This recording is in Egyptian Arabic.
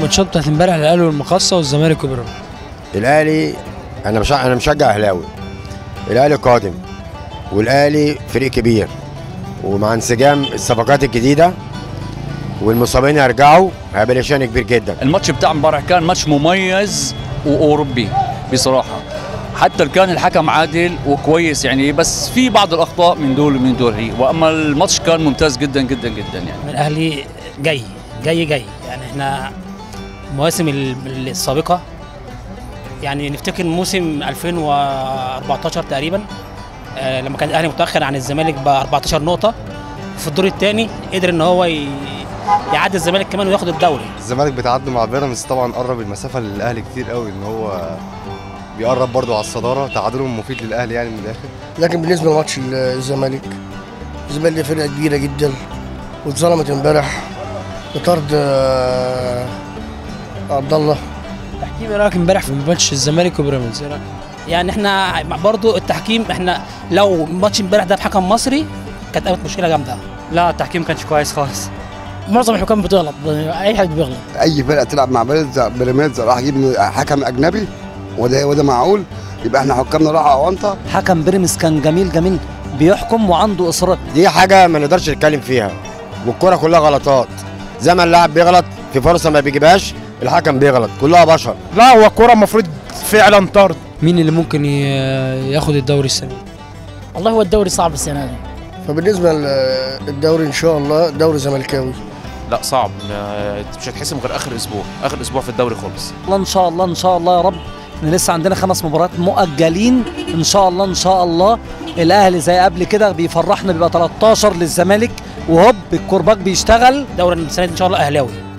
الماتشات بتاعت امبارح الاهلي والمقصه والزمالك وبيراميدز الاهلي انا مش انا مشجع اهلاوي الاهلي قادم والاهلي فريق كبير ومع انسجام الصفقات الجديده والمصابين يرجعوا هيبقى ليه شان كبير جدا الماتش بتاع امبارح كان ماتش مميز واوروبي بصراحه حتى كان الحكم عادل وكويس يعني بس في بعض الاخطاء من دول ومن دول هي واما الماتش كان ممتاز جدا جدا جدا يعني الاهلي جاي جاي جاي يعني احنا المواسم ال- السابقه يعني نفتكر موسم 2014 تقريبا آه، لما كان الاهلي متاخر عن الزمالك ب 14 نقطه في الدور الثاني قدر ان هو ي- يعدي الزمالك كمان وياخد الدوري الزمالك بيتعدى مع بيراميدز طبعا قرب المسافه للاهلي كتير قوي ان هو بيقرب برضه على الصداره تعادلهم مفيد للاهلي يعني من الاخر لكن بالنسبه لماتش الزمالك الزمالك دي فرقه كبيره جدا واتظلمت امبارح بطرد آه، عبد الله تحكيم ايه رايك امبارح في ماتش الزمالك وبيراميدز ايه رايك؟ يعني احنا برضو التحكيم احنا لو ماتش امبارح ده بحكم مصري كانت قامت مشكله جامده لا التحكيم كانش كويس خالص معظم الحكام بتغلط اي حد بيغلط اي فرقه تلعب مع بيراميدز بيراميدز راح يجيب حكم اجنبي وده وده معقول يبقى احنا حكامنا راحوا اونطه حكم بيراميدز كان جميل جميل بيحكم وعنده اصرار دي حاجه ما نقدرش نتكلم فيها والكره كلها غلطات زي ما اللاعب بيغلط في فرصه ما بيجيبهاش الحكم بيغلط كلها بشر لا هو الكوره المفروض فعلا طرد مين اللي ممكن ي- ياخد الدوري السنه دي؟ والله هو الدوري صعب السنه دي فبالنسبه للدوري ان شاء الله دوري زملكاوي لا صعب ما- مش هتحسم غير اخر اسبوع اخر اسبوع في الدوري خالص الله ان شاء الله ان شاء الله يا رب احنا لسه عندنا خمس مباريات مؤجلين ان شاء الله ان شاء الله الاهلي زي قبل كده بيفرحنا بيبقى 13 للزمالك وهوب الكرباج بيشتغل دوري السنه دي ان شاء الله اهلاوي